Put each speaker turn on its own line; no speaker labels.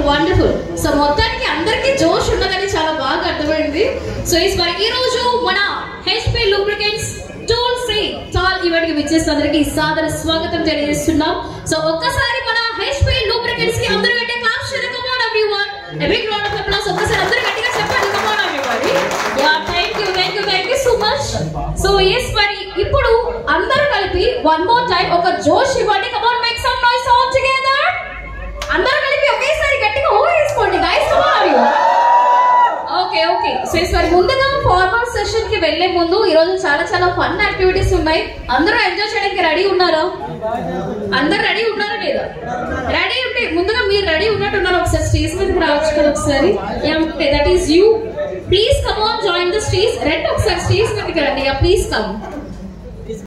wonderful so మొత్తానికి అందరికి జోష్ ఉన్నదని చాలా బాగా అర్థమైంది సో ఈ మరి ఈ రోజు మన హెచ్పి లూబ్రికెంట్స్ టూల్ సి టాల్ ఈవెంట్ కి విచ్చేసిన అందరికి సాదర స్వాగతం తెలియజేస్తున్నాం సో ఒక్కసారి మన హెచ్పి లూబ్రికెంట్స్ కి అందరూ గట్టిగా క్లాప్స్ చేయండి come on everyone a big round of applause ఒక్కసారి అందరూ గట్టిగా చెప్పండి come on everybody yeah thank you thank you thank you so much so yes మరి ఇప్పుడు అందరూ కలిపి వన్ మోర్ టైం ఒక జోష్ ఇవ్వండి come on make some noise all together అందరూ కలిపి ఒకేసారి గట్టిగా ఓ వేసుకోండి guys come on you okay okay so మరి ముందుగా ఫార్మల్ సెషన్ కి వెళ్లే ముందు ఈ రోజు చాలా చాలా ఫన్ యాక్టివిటీస్ ఉన్నాయి అందరూ ఎంజాయ్ చేయడానికి రెడీ ఉన్నారా అందరూ రెడీ ఉన్నారా లేదా రెడీ ఉంటే ముందుగా మీరు రెడీ ఉన్నట్టు ఉన్నారు ఒకసారి స్టేజ్ మీదకి రావచ్చు కదా ఒకసారి that is you please come on join the stage రెండు ఒకసారి స్టేజ్ మీదకి రండి ప్లీజ్ కమ్